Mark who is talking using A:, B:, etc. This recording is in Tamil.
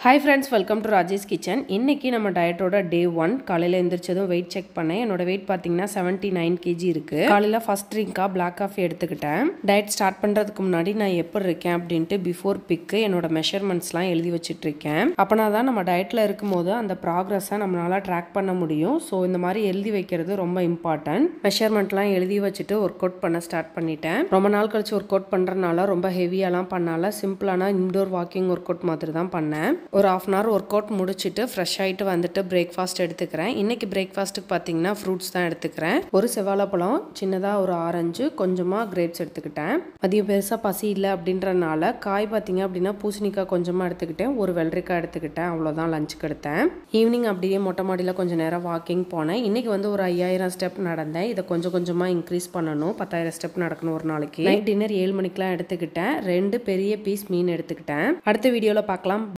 A: hi friends welcome to Rajesh kitchen இன்னைக்கு நம்ம டயட்டோட டே ஒன் காலையில் எந்திரிச்சதும் வெயிட் செக் பண்ணேன் என்னோட வெயிட் பார்த்தீங்கன்னா செவன்ட்டி நைன் கேஜி இருக்கு காலையில் ஃபர்ஸ்ட் ட்ரிங்காக பிளாக் காஃபி எடுத்துக்கிட்டேன் டயட் ஸ்டார்ட் பண்ணுறதுக்கு முன்னாடி நான் எப்படி இருக்கேன் அப்படின்ட்டு பிஃபோர் பிக்கு என்னோட மெஷர்மெண்ட்ஸ்லாம் எழுதி வச்சுட்டு இருக்கேன் அப்போனா தான் நம்ம டயட்டில் இருக்கும்போது அந்த ப்ராக்ரஸை நம்மளால ட்ராக் பண்ண முடியும் ஸோ இந்த மாதிரி எழுதி வைக்கிறது ரொம்ப இம்பார்ட்டன்ட் மெஷர்மெண்ட்லாம் எழுதி வச்சுட்டு ஒர்க் அவுட் பண்ண ஸ்டார்ட் பண்ணிட்டேன் ரொம்ப நாள் கழிச்சு ஒர்க் அவுட் பண்ணுறதுனால ரொம்ப ஹெவியாலாம் பண்ணால சிம்பிளான இன்டோர் வாக்கிங் ஒர்க் அவுட் மாதிரி தான் பண்ணேன் ஒரு half an hour workout முடிச்சுட்டு ஃப்ரெஷ் ஆகிட்டு வந்துட்டு பிரேக்ஃபாஸ்ட் எடுத்துக்கிறேன் இன்னைக்கு பிரேக்ஃபாஸ்ட்டுக்கு பார்த்தீங்கன்னா ஃப்ரூட்ஸ் தான் எடுத்துக்கிறேன் ஒரு செவ்வாழைப்பழம் சின்னதாக ஒரு ஆரஞ்சு கொஞ்சமாக கிரேப்ஸ் எடுத்துக்கிட்டேன் மதியம் பெருசாக பசி இல்லை அப்படின்றனால காய் பார்த்தீங்க அப்படின்னா பூசணிக்காய் கொஞ்சமாக எடுத்துக்கிட்டேன் ஒரு வெள்ளரிக்காய் எடுத்துக்கிட்டேன் அவ்வளோதான் லஞ்சுக்கு எடுத்தேன் ஈவினிங் அப்படியே மொட்டை மாடியில் கொஞ்சம் நேரம் வாக்கிங் போனேன் இன்னைக்கு வந்து ஒரு ஐயாயிரம் ஸ்டெப் நடந்தேன் இதை கொஞ்சம் கொஞ்சமாக இன்க்ரீஸ் பண்ணணும் பத்தாயிரம் ஸ்டெப் நடக்கணும் ஒரு நாளைக்கு நைட் டின்னர் ஏழு மணிக்கெலாம் எடுத்துக்கிட்டேன் ரெண்டு பெரிய பீஸ் மீன் எடுத்துக்கிட்டேன் அடுத்த வீடியோவில் பார்க்கலாம்